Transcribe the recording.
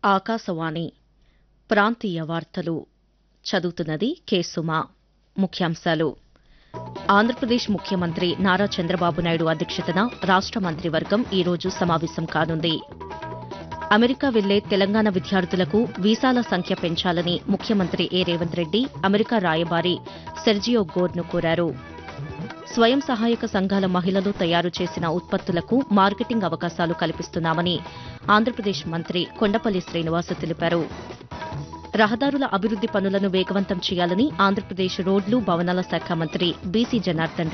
ఆకాశవాణి ప్రాంతీయ వార్తలు చదువుతున్నది కె సుమా ముఖ్యాంశాలు ఆంధ్రప్రదేశ్ ముఖ్యమంత్రి నారా చంద్రబాబు నాయుడు అధ్యక్షతన రాష్ట మంత్రివర్గం ఈ రోజు సమావేశం కానుంది అమెరికా వెళ్లే తెలంగాణ విద్యార్థులకు వీసాల సంఖ్య పెంచాలని ముఖ్యమంత్రి ఏ రేవంత్ రెడ్డి అమెరికా రాయబారి సెర్జియో గోర్ను కోరారు స్వయం సహాయక సంఘాల మహిళలు తయారు చేసిన ఉత్పత్తులకు మార్కెటింగ్ అవకాశాలు కల్పిస్తున్నామని ఆంధ్రప్రదేశ్ మంత్రి కొండపల్లి శ్రీనివాస్ తెలిపారు రహదారుల అభివృద్ది పనులను వేగవంతం చేయాలని ఆంధ్రప్రదేశ్ రోడ్లు భవనాల శాఖ మంత్రి బీసీ జనార్దన్